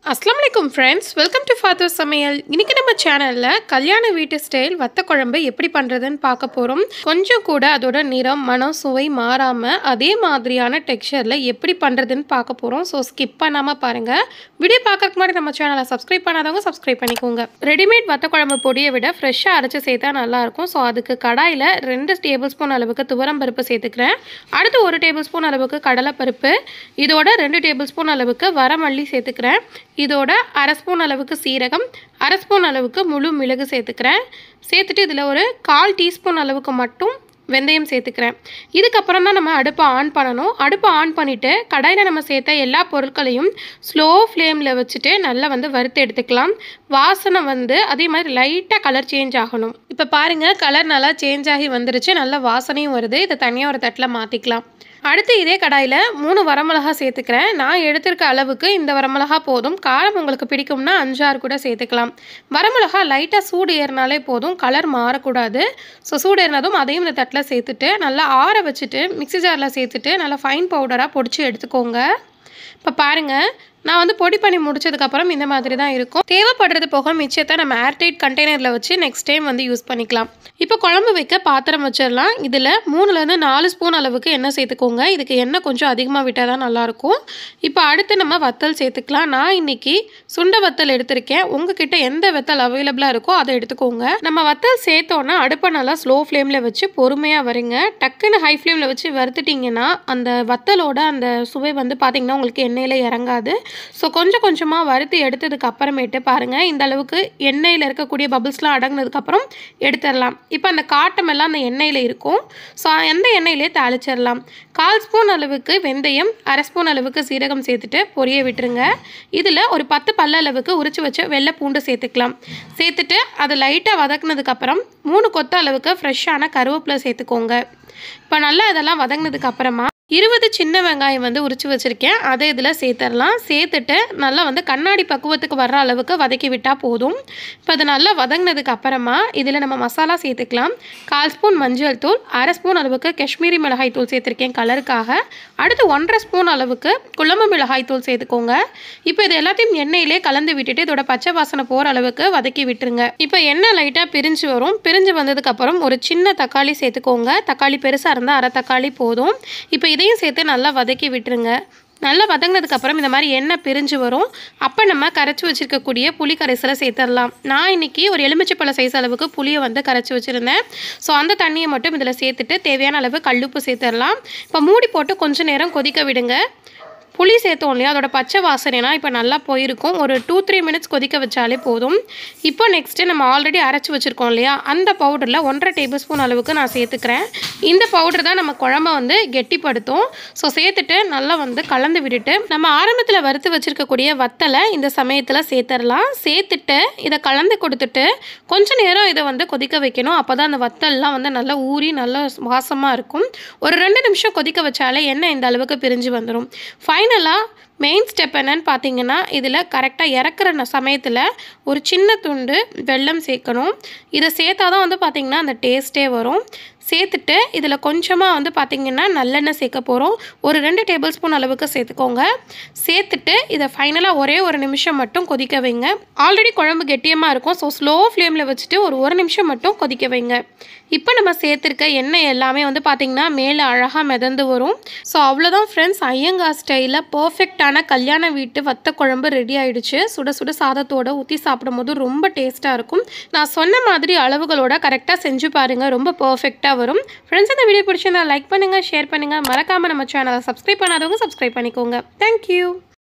அஸ்லாம் வலைக்கும் friends welcome to father சமையல் இன்னைக்கு நம்ம சேனலில் கல்யாண வீட்டு ஸ்டைல் வத்த குழம்பு எப்படி பண்ணுறதுன்னு பார்க்க போகிறோம் கொஞ்சம் கூட அதோட நிறம் மனம் சுவை மாறாமல் அதே மாதிரியான டெக்ஸ்சரில் எப்படி பண்ணுறதுன்னு பார்க்க போகிறோம் ஸோ ஸ்கிப் பண்ணாமல் பாருங்கள் வீடியோ பார்க்கறதுக்கு முன்னாடி நம்ம சேனலை சப்ஸ்கிரைப் பண்ணாதவங்க சப்ஸ்கிரைப் பண்ணிக்கோங்க ரெடிமேட் வத்த குழம்பு பொடியை விட ஃப்ரெஷ்ஷாக அரைச்சி சேர்த்தா நல்லாயிருக்கும் ஸோ அதுக்கு கடாயில் ரெண்டு டேபிள் ஸ்பூன் அளவுக்கு துவரம் பருப்பு சேர்த்துக்கிறேன் அடுத்து ஒரு டேபிள் ஸ்பூன் அளவுக்கு கடலைப்பருப்பு இதோட ரெண்டு டேபிள் ஸ்பூன் அளவுக்கு வரமல்லி சேர்த்துக்கிறேன் இதோட அரை ஸ்பூன் அளவுக்கு சீரகம் அரை ஸ்பூன் அளவுக்கு முழு மிளகு சேர்த்துக்கிறேன் சேர்த்துட்டு இதில் ஒரு கால் டீஸ்பூன் அளவுக்கு மட்டும் வெந்தயம் சேர்த்துக்கிறேன் இதுக்கப்புறம் தான் நம்ம அடுப்பை ஆன் பண்ணணும் அடுப்பை ஆன் பண்ணிவிட்டு கடாயில் நம்ம சேர்த்த எல்லா பொருட்களையும் ஸ்லோ ஃப்ளேமில் வச்சுட்டு நல்லா வந்து வறுத்து எடுத்துக்கலாம் வாசனை வந்து அதே மாதிரி லைட்டாக கலர் சேஞ்ச் ஆகணும் இப்போ பாருங்கள் கலர் நல்லா சேஞ்ச் ஆகி வந்துருச்சு நல்ல வாசனையும் வருது இதை தனியாக ஒரு தட்டில் மாற்றிக்கலாம் அடுத்து இதே கடாயில் மூணு வரமிளகா சேர்த்துக்கிறேன் நான் எடுத்திருக்க அளவுக்கு இந்த வரமிளகா போதும் காரம் உங்களுக்கு பிடிக்கும்னா அஞ்சாறு கூட சேர்த்துக்கலாம் வரமிளகா லைட்டாக சூடு ஏறினாலே போதும் கலர் மாறக்கூடாது ஸோ சூடு ஏறினதும் அதையும் இந்த தட்டில் சேர்த்துட்டு நல்லா ஆற வச்சுட்டு மிக்ஸி ஜாரில் சேர்த்துட்டு நல்லா ஃபைன் பவுடராக பொடிச்சு எடுத்துக்கோங்க இப்போ பாருங்கள் நான் வந்து பொடி பண்ணி முடிச்சதுக்கப்புறம் இந்த மாதிரி தான் இருக்கும் தேவைப்படுறது போக மிச்சத்தை நம்ம ஏர்டைட் கண்டெய்னரில் வச்சு நெக்ஸ்ட் டைம் வந்து யூஸ் பண்ணிக்கலாம் இப்போ குழம்பு வைக்க பாத்திரம் வச்சிடலாம் இதில் மூணுலேருந்து நாலு ஸ்பூன் அளவுக்கு எண்ணெய் சேர்த்துக்கோங்க இதுக்கு எண்ணெய் கொஞ்சம் அதிகமாக விட்டால் தான் நல்லாயிருக்கும் இப்போ அடுத்து நம்ம வத்தல் சேர்த்துக்கலாம் நான் இன்னைக்கு சுண்ட வத்தல் எடுத்திருக்கேன் உங்ககிட்ட எந்த வத்தல் அவைலபிளாக இருக்கோ அதை எடுத்துக்கோங்க நம்ம வத்தல் சேர்த்தோன்னா அடுப்பை நல்லா ஸ்லோ ஃப்ளேமில் வச்சு பொறுமையாக வருங்க டக்குன்னு ஹை ஃப்ளேமில் வச்சு வறுத்துட்டிங்கன்னா அந்த வத்தலோட அந்த சுவை வந்து பார்த்திங்கன்னா உங்களுக்கு எண்ணெயில் இறங்காது ஸோ கொஞ்சம் கொஞ்சமாக வறுத்து எடுத்ததுக்கு அப்புறமேட்டு பாருங்கள் இந்த அளவுக்கு எண்ணெயில் இருக்கக்கூடிய பபிள்ஸ்லாம் அடங்கினதுக்கப்புறம் எடுத்துடலாம் இப்போ அந்த காட்டமெல்லாம் அந்த எண்ணெயில் இருக்கும் ஸோ அந்த எண்ணெயிலே தாளிச்சிடலாம் கால் ஸ்பூன் அளவுக்கு வெந்தயம் அரை ஸ்பூன் அளவுக்கு சீரகம் சேர்த்துட்டு பொரிய விட்டுருங்க இதில் ஒரு பத்து பல்ல அளவுக்கு உரிச்சு வச்ச வெள்ளை பூண்டு சேர்த்துக்கலாம் சேர்த்துட்டு அதை லைட்டாக வதக்குனதுக்கப்புறம் மூணு கொத்த அளவுக்கு ஃப்ரெஷ்ஷான கருவேப்பிலை சேர்த்துக்கோங்க இப்போ நல்லா இதெல்லாம் வதங்கினதுக்கு அப்புறமா இருபது சின்ன வெங்காயம் வந்து உரிச்சு வச்சுருக்கேன் அதை இதில் சேர்த்துடலாம் சேர்த்துட்டு நல்லா வந்து கண்ணாடி பக்குவத்துக்கு வர்ற அளவுக்கு வதக்கி விட்டால் போதும் இப்போ அது நல்லா வதங்கினதுக்கு அப்புறமா இதில் நம்ம மசாலா சேர்த்துக்கலாம் கால் ஸ்பூன் மஞ்சள் தூள் அரை ஸ்பூன் அளவுக்கு காஷ்மீரி மிளகாய் தூள் சேர்த்துருக்கேன் கலருக்காக அடுத்து ஒன்றரை ஸ்பூன் அளவுக்கு குழம்பு மிளகாய் தூள் சேர்த்துக்கோங்க இப்போ இது எல்லாத்தையும் எண்ணெயிலே கலந்து விட்டுட்டு இதோட பச்சை வாசனை போகிற அளவுக்கு வதக்கி விட்டுருங்க இப்போ எண்ணெய் லைட்டாக பிரிஞ்சு வரும் பிரிஞ்சு வந்ததுக்கப்புறம் ஒரு சின்ன தக்காளி சேர்த்துக்கோங்க தக்காளி பெருசாக இருந்தால் அரை தக்காளி போதும் இப்போ இதையும் சேர்த்து நல்லா வதக்கி விட்டுருங்க நல்லா வதங்கினதுக்கப்புறம் இந்த மாதிரி எண்ணெய் பிரிஞ்சு வரும் அப்போ நம்ம கரைச்சி வச்சுருக்கக்கூடிய புளி கரைசலை சேர்த்துடலாம் நான் இன்றைக்கி ஒரு எலுமிச்சைப்பழ சைஸ் அளவுக்கு புளியை வந்து கரைச்சி வச்சுருந்தேன் ஸோ அந்த தண்ணியை மட்டும் இதில் சேர்த்துட்டு தேவையான அளவு கல்லுப்பு சேர்த்துடலாம் இப்போ மூடி போட்டு கொஞ்சம் நேரம் கொதிக்க விடுங்க புளி சேர்த்தோம் இல்லையா அதோட பச்சை வாசனைனா இப்போ நல்லா போயிருக்கும் ஒரு டூ த்ரீ மினிட்ஸ் கொதிக்க வச்சாலே போதும் இப்போ நெக்ஸ்ட்டு நம்ம ஆல்ரெடி அரைச்சி வச்சுருக்கோம் இல்லையா அந்த பவுடரில் ஒன்றரை டேபிள் ஸ்பூன் அளவுக்கு நான் சேர்த்துக்கிறேன் இந்த பவுடர் தான் நம்ம குழம்ப வந்து கெட்டிப்படுத்தும் ஸோ சேர்த்துட்டு நல்லா வந்து கலந்து விட்டுட்டு நம்ம ஆரம்பத்தில் வறுத்து வச்சுருக்கக்கூடிய வத்தலை இந்த சமயத்தில் சேர்த்துடலாம் சேர்த்துட்டு இதை கலந்து கொடுத்துட்டு கொஞ்ச நேரம் இதை வந்து கொதிக்க வைக்கணும் அப்போ தான் அந்த வத்தல்லாம் வந்து நல்லா ஊறி நல்லா வாசமாக இருக்கும் ஒரு ரெண்டு நிமிஷம் கொதிக்க வச்சாலே எண்ணெய் இந்த அளவுக்கு பிரிஞ்சு வந்துடும் ஃபைன் ஃபைனலாக மெயின் ஸ்டெப் என்னன்னு பார்த்தீங்கன்னா இதில் கரெக்டாக இறக்குற ந- சமயத்தில் ஒரு சின்ன துண்டு வெல்லம் சேர்க்கணும் இதை சேர்த்தா தான் வந்து பார்த்திங்கன்னா அந்த டேஸ்ட்டே வரும் சேர்த்துட்டு இதில் கொஞ்சமாக வந்து பார்த்திங்கன்னா நல்லெண்ணெய் சேர்க்க போகிறோம் ஒரு ரெண்டு டேபிள் ஸ்பூன் அளவுக்கு சேர்த்துக்கோங்க சேர்த்துட்டு இதை ஃபைனலாக ஒரே ஒரு நிமிஷம் மட்டும் கொதிக்க வைங்க ஆல்ரெடி குழம்பு கெட்டியமாக இருக்கும் ஸோ ஸ்லோ ஃப்ளேமில் வச்சுட்டு ஒரு ஒரு நிமிஷம் மட்டும் கொதிக்க வைங்க இப்போ நம்ம சேர்த்துருக்க எண்ணெய் எல்லாமே வந்து பார்த்திங்கன்னா மேலே அழகாக மிதந்து வரும் ஸோ அவ்வளோதான் ஃப்ரெண்ட்ஸ் ஐயங்கார் ஸ்டைலில் பர்ஃபெக்டான கல்யாண வீட்டு வத்த குழம்பு ரெடி ஆயிடுச்சு சுட சுட சாதத்தோட ஊற்றி சாப்பிடும்போது ரொம்ப டேஸ்ட்டாக இருக்கும் நான் சொன்ன மாதிரி அளவுகளோட கரெக்டாக செஞ்சு பாருங்கள் ரொம்ப பர்ஃபெக்டாக வரும் ஃப்ரெண்ட்ஸ் இந்த வீடியோ பிடிச்சிருந்தா லைக் பண்ணுங்கள் ஷேர் பண்ணுங்கள் மறக்காமல் நம்ம சேனலை சப்ஸ்கிரைப் பண்ணாதவங்க சப்ஸ்கிரைப் பண்ணிக்கோங்க தேங்க்யூ